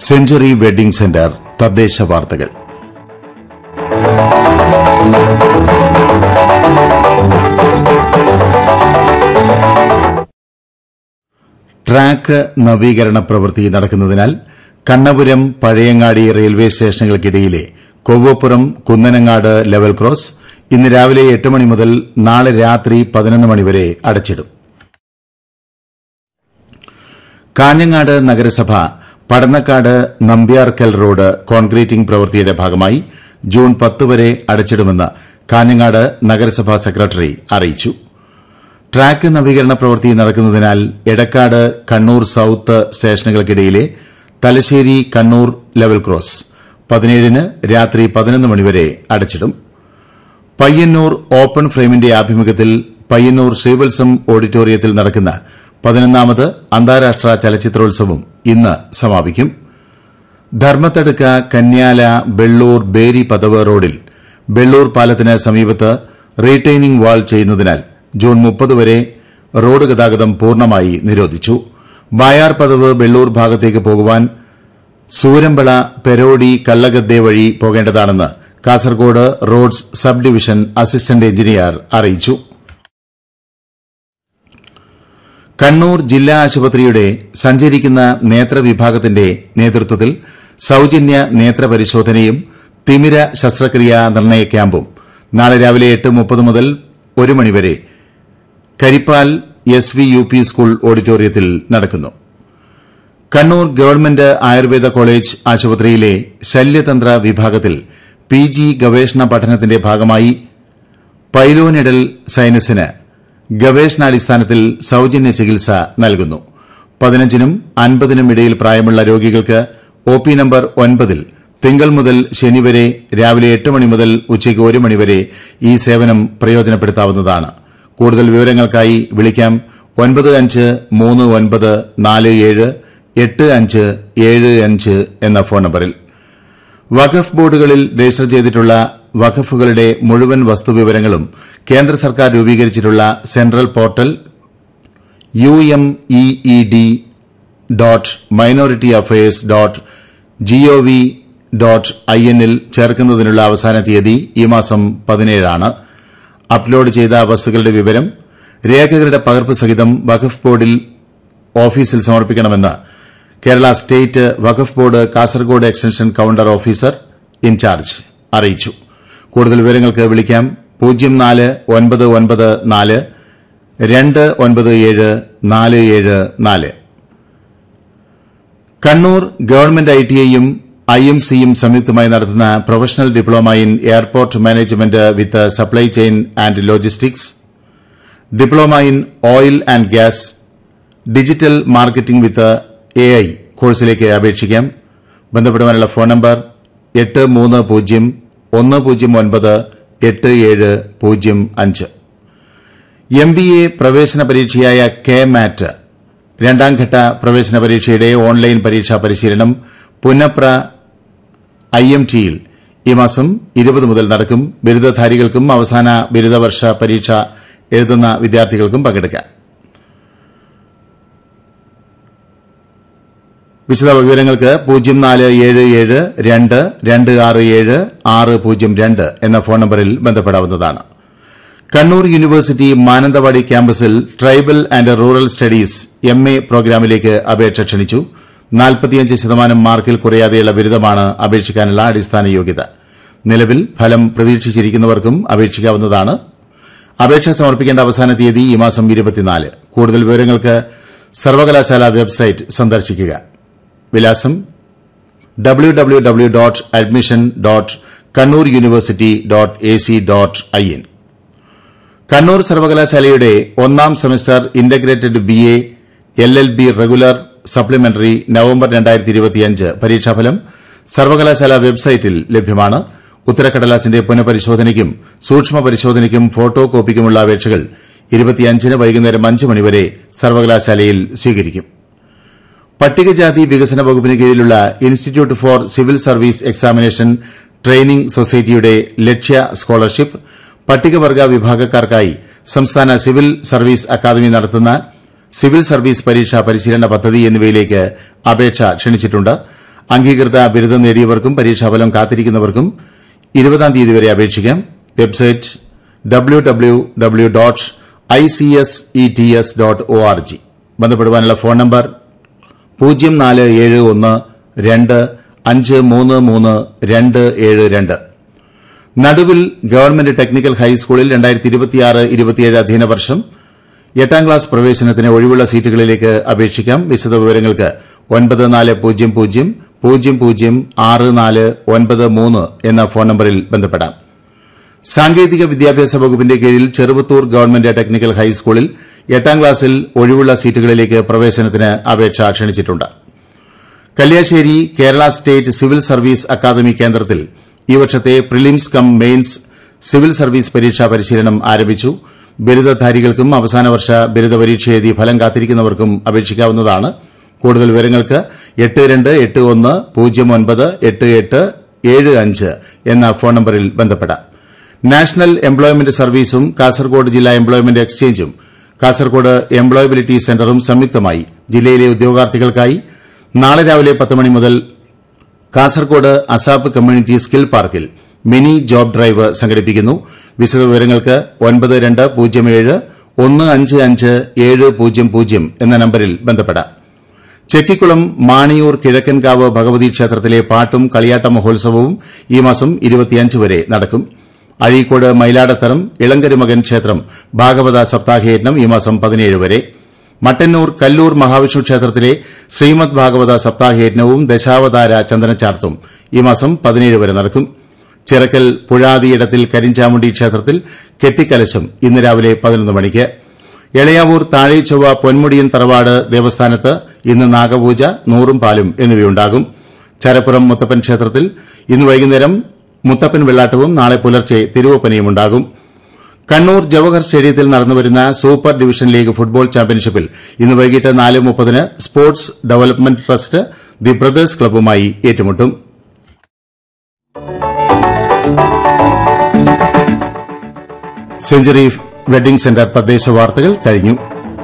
century wedding centre തദ്ദേശ വാർത്തകൾ track നവീകരണ പ്രവൃത്തി നടക്കുന്നതിനാൽ കണ്ണപുരം പഴയങ്ങാടി റെയിൽവേ സ്റ്റേഷനുകൾക്കിടയിലെ കൊവ്വപ്പുറം കുന്നനങ്ങാട് ലെവൽ ക്രോസ് ഇന്ന് രാവിലെ എട്ട് മണി മുതൽ നാളെ രാത്രി പതിനൊന്ന് മണിവരെ അടച്ചിടും കാഞ്ഞങ്ങാട് നഗരസഭ പടന്നക്കാട് നമ്പ്യാർക്കൽ റോഡ് കോൺക്രീറ്റിംഗ് പ്രവൃത്തിയുടെ ഭാഗമായി ജൂൺ പത്ത് വരെ അടച്ചിടുമെന്ന് കാഞ്ഞങ്ങാട് നഗരസഭാ സെക്രട്ടറി അറിയിച്ചു ട്രാക്ക് നവീകരണ പ്രവൃത്തി നടക്കുന്നതിനാൽ എടക്കാട് കണ്ണൂർ സൌത്ത് സ്റ്റേഷനുകൾക്കിടയിലെ തലശ്ശേരി കണ്ണൂർ ലെവൽ ക്രോസ് പതിനേഴിന് രാത്രി പതിനൊന്ന് മണിവരെ അടച്ചിടും പയ്യന്നൂർ ഓപ്പൺ ഫ്രെയിമിന്റെ ആഭിമുഖ്യത്തിൽ പയ്യന്നൂർ ശ്രീവത്സം ഓഡിറ്റോറിയത്തിൽ നടക്കുന്ന പതിനൊന്നാമത് അന്താരാഷ്ട്ര ചലച്ചിത്രോത്സവം ഇന്ന് സമാപിക്കും ധർമ്മത്തടുക്ക കന്യാല ബെള്ളൂർ ബേരി പദവ് റോഡിൽ ബെള്ളൂർ പാലത്തിന് സമീപത്ത് റീറ്റെയിനിംഗ് വാൾ ചെയ്യുന്നതിനാൽ ജൂൺ മുപ്പത് വരെ റോഡ് ഗതാഗതം പൂർണ്ണമായി നിരോധിച്ചു ബായാർ പദവ് ബെള്ളൂർ ഭാഗത്തേക്ക് പോകുവാൻ സൂരമ്പള പെരോടി കള്ളഗദ്ദെ വഴി പോകേണ്ടതാണെന്ന് Kasaragod roads sub division assistant engineer അറിയിച്ചു കണ്ണൂർ ജില്ലാ ആശുപത്രിയുടെ സഞ്ചരിക്കുന്ന നേത്രവിഭാഗത്തിന്റെ നേതൃത്വത്തിൽ സൌജന്യ നേത്ര പരിശോധനയും തിമിര ശസ്ത്രക്രിയാ നിർണയ ക്യാമ്പും നാളെ രാവിലെ എട്ട് മുപ്പത് മുതൽ ഒരു മണിവരെ Karippal S V U P school ഓഡിറ്റോറിയത്തിൽ നടക്കുന്നു കണ്ണൂർ ഗവൺമെന്റ് ആയുർവേദ കോളേജ് ആശുപത്രിയിലെ ശല്യതന്ത്ര വിഭാഗത്തിൽ പി ജി ഗവേഷണ പഠനത്തിന്റെ ഭാഗമായി പൈലോനിഡൽ സൈനസിന് ഗവേഷണാടിസ്ഥാനത്തിൽ സൌജന്യ ചികിത്സ നൽകുന്നു പതിനഞ്ചിനും അൻപതിനും ഇടയിൽ പ്രായമുള്ള രോഗികൾക്ക് ഒ പി നമ്പർ ഒൻപതിൽ തിങ്കൾ മുതൽ ശനി വരെ രാവിലെ എട്ട് മണി മുതൽ ഉച്ചയ്ക്ക് ഒരു മണിവരെ ഈ സേവനം പ്രയോജനപ്പെടുത്താവുന്നതാണ് കൂടുതൽ വിവരങ്ങൾക്കായി വിളിക്കാം ഒൻപത് അഞ്ച് മൂന്ന് ഒൻപത് നാല് ഏഴ് എട്ട് അഞ്ച് ഏഴ് അഞ്ച് എന്ന ഫോൺ നമ്പറിൽ വഖഫ് ബോർഡുകളിൽ രജിസ്റ്റർ ചെയ്തിട്ടുള്ള വഖഫുകളുടെ മുഴുവൻ വസ്തുവിവരങ്ങളും കേന്ദ്ര സർക്കാർ രൂപീകരിച്ചിട്ടുള്ള central portal U M E E D dot minority affairs dot gov dot I എന്നിൽ ചേർക്കുന്നതിനുള്ള അവസാന തീയതി ഈ മാസം പതിനേഴാണ് അപ്ലോഡ് ചെയ്ത വസ്തുക്കളുടെ വിവരം രേഖകളുടെ പകർപ്പ് സഹിതം വഖഫ് ബോർഡിൽ ഓഫീസിൽ സമർപ്പിക്കണമെന്ന് കേരള സ്റ്റേറ്റ് വഖഫ് board Kasaragod extension counter officer incharge അറിയിച്ചു കൂടുതൽ വിവരങ്ങൾക്ക് വിളിക്കാം പൂജ്യം നാല് ഒൻപത് ഒൻപത് നാല് രണ്ട് ഒൻപത് ഏഴ് നാല് ഏഴ് നാല് കണ്ണൂർ ഗവൺമെന്റ് ഐ ടി ഐയും ഐ എം സിയും സംയുക്തമായി നടത്തുന്ന professional diploma in airport management with supply chain and logistics diploma in oil and gas digital marketing with A I കോഴ്സിലേക്ക് അപേക്ഷിക്കാം ബന്ധപ്പെടുവാനുള്ള ഫോൺ നമ്പർ എട്ട് മൂന്ന് പൂജ്യം ഒന്ന് പൂജ്യം ഒൻപത് എട്ട് ഏഴ് പൂജ്യം അഞ്ച് എം ബി എ പ്രവേശന പരീക്ഷയായ കെ മാറ്റ് രണ്ടാംഘട്ട പ്രവേശന പരീക്ഷയുടെ ഓൺലൈൻ പരീക്ഷാ പരിശീലനം പുന്നപ്ര ഐ എം ടിയിൽ ഈ മാസം ഇരുപത് മുതൽ നടക്കും ബിരുദധാരികൾക്കും അവസാന ബിരുദവർഷ പരീക്ഷ എഴുതുന്ന വിദ്യാർത്ഥികൾക്കും പങ്കെടുക്കാം വിശദ വിവരങ്ങൾക്ക് പൂജ്യം നാല് ഏഴ് ഏഴ് രണ്ട് രണ്ട് ആറ് ഏഴ് ആറ് പൂജ്യം രണ്ട് എന്ന ഫോൺ നമ്പറിൽ ബന്ധപ്പെടാവുന്നതാണ് കണ്ണൂർ യൂണിവേഴ്സിറ്റി മാനന്തവാടി ക്യാമ്പസിൽ tribal and rural studies M A പ്രോഗ്രാമിലേക്ക് അപേക്ഷ ക്ഷണിച്ചു നാൽപ്പത്തിയഞ്ച് ശതമാനം മാർക്കിൽ കുറയാതെയുള്ള ബിരുദമാണ് അപേക്ഷിക്കാനുള്ള അടിസ്ഥാന യോഗ്യത നിലവിൽ ഫലം പ്രതീക്ഷിച്ചിരിക്കുന്നവർക്കും അപേക്ഷിക്കാവുന്നതാണ് അപേക്ഷ സമർപ്പിക്കേണ്ട അവസാന തീയതി ഈ മാസം ഇരുപത്തിനാല് കൂടുതൽ വിവരങ്ങൾക്ക് സർവകലാശാല വെബ്സൈറ്റ് സന്ദർശിക്കുക വിലാസം W W W dot admission dot Kannur university dot A C dot I N Kannur സർവകലാശാലയുടെ ഒന്നാം semester integrated B A L L B regular supplementary November രണ്ടായിരത്തി ഇരുപത്തിയഞ്ച് പരീക്ഷാഫലം സർവകലാശാല വെബ്സൈറ്റിൽ ലഭ്യമാണ് ഉത്തരക്കടലാസിന്റെ പുനഃപരിശോധനയ്ക്കും സൂക്ഷ്മ പരിശോധനയ്ക്കും ഫോട്ടോ കോപ്പിക്കുമുള്ള അപേക്ഷകൾ ഇരുപത്തിയഞ്ചിന് വൈകുന്നേരം അഞ്ച് മണിവരെ സർവകലാശാലയിൽ സ്വീകരിക്കും പട്ടികജാതി വികസന വകുപ്പിന് കീഴിലുള്ള institute for civil service examination training സൊസൈറ്റിയുടെ ലക്ഷ്യ സ്കോളർഷിപ്പ് പട്ടികവർഗ വിഭാഗക്കാർക്കായി സംസ്ഥാന സിവിൽ സർവീസ് അക്കാദമി നടത്തുന്ന സിവിൽ സർവീസ് പരീക്ഷാ പരിശീലന പദ്ധതി എന്നിവയിലേക്ക് അപേക്ഷ ക്ഷണിച്ചിട്ടുണ്ട് അംഗീകൃത ബിരുദം നേടിയവർക്കും പരീക്ഷാഫലം കാത്തിരിക്കുന്നവർക്കും ഇരുപതാം തീയതി വരെ അപേക്ഷിക്കാം website W W W dot I C S E T S dot O R G ബന്ധപ്പെടുവാനുള്ള ഫോൺ നമ്പർ പൂജ്യം നാല് ഏഴ് ഒന്ന് രണ്ട് അഞ്ച് മൂന്ന് മൂന്ന് രണ്ട് ഏഴ് രണ്ട് നടുവിൽ ഗവൺമെന്റ് ടെക്നിക്കൽ ഹൈസ്കൂളിൽ രണ്ടായിരത്തി ഇരുപത്തിയാറ് ഇരുപത്തിയേഴ് അധ്യയന വർഷം എട്ടാം ക്ലാസ് പ്രവേശനത്തിന് ഒഴിവുള്ള സീറ്റുകളിലേക്ക് അപേക്ഷിക്കാം വിശദ വിവരങ്ങൾക്ക് ഒൻപത് നാല് പൂജ്യം പൂജ്യം പൂജ്യം പൂജ്യം ആറ് നാല് ഒൻപത് മൂന്ന് എന്ന ഫോൺ നമ്പറിൽ ബന്ധപ്പെടാം സാങ്കേതിക വിദ്യാഭ്യാസ വകുപ്പിന്റെ കീഴിൽ ചെറുവത്തൂർ ഗവൺമെന്റ് ടെക്നിക്കൽ ഹൈസ്കൂളിൽ എട്ടാം ക്ലാസ്സിൽ ഒഴിവുള്ള സീറ്റുകളിലേക്ക് പ്രവേശനത്തിന് അപേക്ഷ ക്ഷണിച്ചിട്ടുണ്ട് Kalliasseri Kerala state civil service academy കേന്ദ്രത്തിൽ ഈ വർഷത്തെ prelims cum mains civil service പരീക്ഷാ പരിശീലനം ആരംഭിച്ചു ബിരുദധാരികൾക്കും അവസാന വർഷ ബിരുദ പരീക്ഷ എഴുതി ഫലം കാത്തിരിക്കുന്നവർക്കും അപേക്ഷിക്കാവുന്നതാണ് കൂടുതൽ വിവരങ്ങൾക്ക് എട്ട് രണ്ട് എട്ട് ഒന്ന് പൂജ്യം ഒൻപത് എട്ട് എട്ട് ഏഴ് അഞ്ച് എന്ന ഫോൺ നമ്പറിൽ ബന്ധപ്പെടാം നാഷണൽ എംപ്ലോയ്മെന്റ് സർവീസും കാസർഗോഡ് ജില്ലാ എംപ്ലോയ്മെന്റ് എക്സ്ചേഞ്ചും കാസർഗോഡ് എംപ്ലോയബിലിറ്റി സെന്ററും സംയുക്തമായി ജില്ലയിലെ ഉദ്യോഗാർത്ഥികൾക്കായി നാളെ രാവിലെ പത്ത് മണി മുതൽ കാസർഗോഡ് അസാപ്പ് കമ്മ്യൂണിറ്റി സ്കിൽ പാർക്കിൽ മിനി ജോബ് ഡ്രൈവ് സംഘടിപ്പിക്കുന്നു വിശദവിവരങ്ങൾക്ക് ഒൻപത് രണ്ട് പൂജ്യം ഏഴ് ഒന്ന് അഞ്ച് അഞ്ച് ഏഴ് പൂജ്യം പൂജ്യം എന്ന നമ്പരിൽ ബന്ധപ്പെടാം ചെക്കിക്കുളം മാണിയൂർ കിഴക്കൻകാവ് ഭഗവതി ക്ഷേത്രത്തിലെ പാട്ടും കളിയാട്ട മഹോത്സവവും ഈ മാസം ഇരുപത്തിയഞ്ച് വരെ നടക്കും അഴീക്കോട് മയിലാടത്തറം ഇളങ്കരുമകൻ ക്ഷേത്രം ഭാഗവത സപ്താഹയജ്ഞം ഈ മാസം പതിനേഴ് വരെ മട്ടന്നൂർ കല്ലൂർ മഹാവിഷ്ണു ക്ഷേത്രത്തിലെ ശ്രീമദ് ഭാഗവത സപ്താഹയജ്ഞവും ദശാവതാര ചന്ദനച്ചാർത്തും ഈ മാസം പതിനേഴ് വരെ നടക്കും ചിറക്കൽ പുഴാതിയിടത്തിൽ കരിഞ്ചാമുണ്ടി ക്ഷേത്രത്തിൽ കെട്ടിക്കലശം ഇന്ന് രാവിലെ പതിനൊന്ന് മണിക്ക് എളയാവൂർ താഴേച്ചൊവ്വ പൊന്മുടിയൻ തറവാട് ദേവസ്ഥാനത്ത് ഇന്ന് നാഗപൂജ നൂറും പാലും എന്നിവയുണ്ടാകും ചരപ്പുറം മുത്തപ്പൻ ക്ഷേത്രത്തിൽ ഇന്ന് വൈകുന്നേരം മുത്തപ്പൻ വെള്ളാട്ടവും നാളെ പുലർച്ചെ തിരുവപ്പനയും ഉണ്ടാകും കണ്ണൂർ ജവഹർ സ്റ്റേഡിയത്തിൽ നടന്നുവരുന്ന സൂപ്പർ ഡിവിഷൻ ലീഗ് ഫുട്ബോൾ ചാമ്പ്യൻഷിപ്പിൽ ഇന്ന് വൈകിട്ട് നാല് മുപ്പതിന് sports development trust the brothers ക്ലബ്ബുമായി ഏറ്റുമുട്ടും സെഞ്ചുറി വെഡിംഗ് സെന്റർ തദ്ദേശ വാർത്തകൾ കഴിഞ്ഞു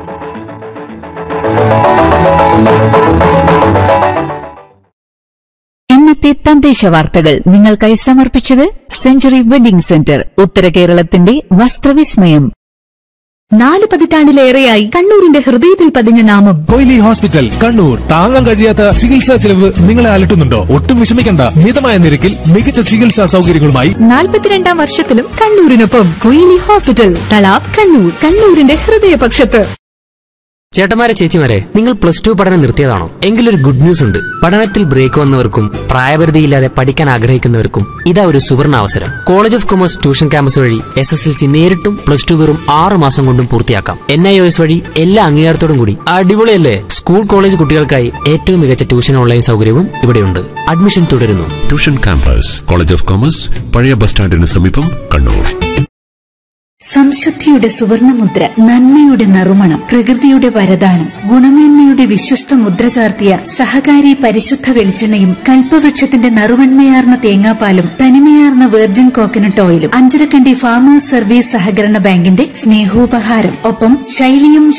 ഇന്നത്തെ തദ്ദേശ വാർത്തകൾ നിങ്ങൾക്കായി സമർപ്പിച്ചത് സെഞ്ചുറി വെഡിംഗ് സെന്റർ ഉത്തര കേരളത്തിന്റെ വസ്ത്രവിസ്മയം നാല് പതിറ്റാണ്ടിലേറെയായി കണ്ണൂരിന്റെ ഹൃദയത്തിൽ പതിഞ്ഞ നാമം കൊയിലി ഹോസ്പിറ്റൽ കണ്ണൂർ താങ്ങാൻ കഴിയാത്ത ചികിത്സാ ചെലവ് നിങ്ങളെ അലട്ടുന്നുണ്ടോ ഒട്ടും വിഷമിക്കണ്ട മിതമായ നിരക്കിൽ മികച്ച ചികിത്സാ സൗകര്യങ്ങളുമായി നാൽപ്പത്തിരണ്ടാം വർഷത്തിലും കണ്ണൂരിനൊപ്പം കൊയിലി ഹോസ്പിറ്റൽ തളാബ് കണ്ണൂർ കണ്ണൂരിന്റെ ഹൃദയപക്ഷത്ത് ചേട്ടന്മാരെ ചേച്ചിമാരെ നിങ്ങൾ പ്ലസ് ടു പഠനം നിർത്തിയതാണോ എങ്കിലൊരു ഗുഡ് ന്യൂസ് ഉണ്ട് പഠനത്തിൽ ബ്രേക്ക് വന്നവർക്കും പ്രായപരിധിയില്ലാതെ പഠിക്കാൻ ആഗ്രഹിക്കുന്നവർക്കും ഇതാ ഒരു സുവർണ അവസരം college of commerce tuition campus വഴി എസ് എസ് എൽ സി നേരിട്ടും പ്ലസ് ടു വെറും ആറ് മാസം കൊണ്ടും പൂർത്തിയാക്കാം എൻ ഐ ഒ എസ് വഴി എല്ലാ അംഗീകാരത്തോടും കൂടി അടിപൊളിയല്ലേ സ്കൂൾ കോളേജ് കുട്ടികൾക്കായി ഏറ്റവും മികച്ച ട്യൂഷൻ ഓൺലൈൻ സൗകര്യവും ഇവിടെയുണ്ട് അഡ്മിഷൻ തുടരുന്നു tuition campus college of commerce പഴയ ബസ് സ്റ്റാൻഡിന് സമീപം കണ്ണൂർ സംശുദ്ധിയുടെ സുവർണമുദ്ര നന്മയുടെ നറുമണം പ്രകൃതിയുടെ വരദാനം ഗുണമേന്മയുടെ വിശ്വസ്ത മുദ്ര ചാർത്തിയ സഹകാരി പരിശുദ്ധ വെളിച്ചെണ്ണയും കൽപ്പവൃക്ഷത്തിന്റെ നറുവന്മയാർന്ന തേങ്ങാപ്പാലും തനിമയാർന്ന വെർജിൻ കോക്കനട്ട് ഓയിലും അഞ്ചരക്കണ്ടി ഫാമേഴ്സ് സർവീസ് സഹകരണ ബാങ്കിന്റെ സ്നേഹോപഹാരം ഒപ്പം ശൈലിയും